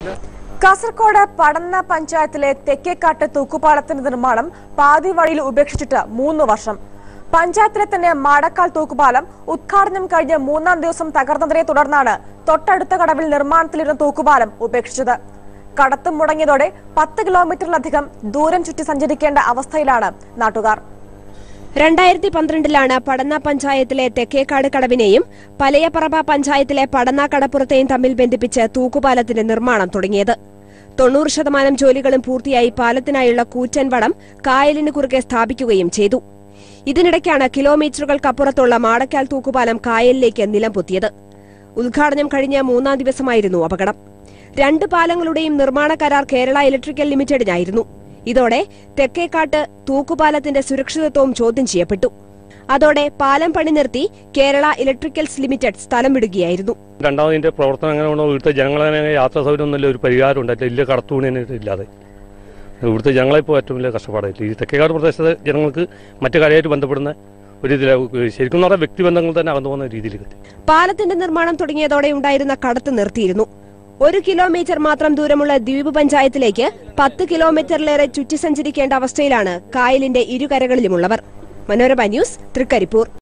കാസർകോട് പടന്ന പഞ്ചായത്തിലെ തെക്കേക്കാട്ട് തൂക്കുപാലത്തിന്റെ നിർമ്മാണം പാതി വഴിയിൽ ഉപേക്ഷിച്ചിട്ട് മൂന്ന് വർഷം പഞ്ചായത്തിലെ തന്നെ മാടക്കാൽ തൂക്കുപാലം ഉദ്ഘാടനം കഴിഞ്ഞ് മൂന്നാം ദിവസം തകർന്നതിനെ തുടർന്നാണ് തൊട്ടടുത്ത കടവിൽ നിർമ്മാണത്തിലിരുന്ന തൂക്കുപാലം ഉപേക്ഷിച്ചത് കടത്തും മുടങ്ങിയതോടെ പത്ത് കിലോമീറ്ററിലധികം ദൂരം ചുറ്റി സഞ്ചരിക്കേണ്ട അവസ്ഥയിലാണ് നാട്ടുകാർ രണ്ടായിരത്തി പന്ത്രണ്ടിലാണ് പടന്ന പഞ്ചായത്തിലെ തെക്കേക്കാട് കടവിനെയും പലയപ്പറമ്പ പഞ്ചായത്തിലെ പടന്ന കടപ്പുറത്തെയും തമ്മിൽ ബന്ധിപ്പിച്ച് തൂക്കുപാലത്തിന്റെ നിർമ്മാണം തുടങ്ങിയത് തൊണ്ണൂറ് ശതമാനം ജോലികളും പൂർത്തിയായി പാലത്തിനായുള്ള കൂറ്റൻ വടം കായലിന് കുറുകെ സ്ഥാപിക്കുകയും ചെയ്തു ഇതിനിടയ്ക്കാണ് കിലോമീറ്ററുകൾക്കപ്പുറത്തുള്ള മാടക്കാൽ തൂക്കുപാലം കായലിലേക്ക് നിലം പൊത്തിയത് ഉദ്ഘാടനം കഴിഞ്ഞ മൂന്നാം ദിവസമായിരുന്നു അപകടം രണ്ട് പാലങ്ങളുടെയും നിർമ്മാണ കരാർ കേരള ഇലക്ട്രിക്കൽ ലിമിറ്റഡിനായിരുന്നു ഇതോടെ തെക്കേക്കാട്ട് തൂക്കുപാലത്തിന്റെ സുരക്ഷിതത്വവും ചോദ്യം ചെയ്യപ്പെട്ടു അതോടെ പാലം പണി നിർത്തി കേരള ഇലക്ട്രിക്കൽസ് ലിമിറ്റഡ് സ്ഥലം വിടുകയായിരുന്നു രണ്ടാമത് ഇതിന്റെ പ്രവർത്തനം അങ്ങനെ കൊണ്ട് ഇവിടുത്തെ ജനങ്ങളെ യാത്രാ സൗകര്യം ഒന്നുമില്ല ഒരു പരിഹാരം ഉണ്ടായിട്ടില്ല ഇല്ല കടത്തുകൂടി ഇല്ലാതെ ഇവിടുത്തെ ജനങ്ങളിപ്പോൾ ഏറ്റവും വലിയ കഷ്ടപ്പാടായിട്ട് ഈ തെക്കേക്കാട് പ്രദേശത്തെ ജനങ്ങൾക്ക് മറ്റു കാര്യമായിട്ട് ബന്ധപ്പെടുന്ന ഒരു ഇതിൽ ശരിക്കും പറഞ്ഞാൽ വ്യക്തിബന്ധങ്ങൾ തന്നെ അകന്നു പോകുന്ന രീതിയിൽ എത്തി പാലത്തിന്റെ നിർമ്മാണം തുടങ്ങിയതോടെ ഉണ്ടായിരുന്ന കടത്ത് നിർത്തിയിരുന്നു ഒരു കിലോമീറ്റർ മാത്രം ദൂരമുള്ള ദ്വീപ് പഞ്ചായത്തിലേക്ക് പത്ത് കിലോമീറ്ററിലേറെ ചുറ്റി സഞ്ചരിക്കേണ്ട അവസ്ഥയിലാണ് കായലിന്റെ ഇരുകരകളിലുമുള്ളവർ മനോരമ ന്യൂസ് തൃക്കരിപ്പൂർ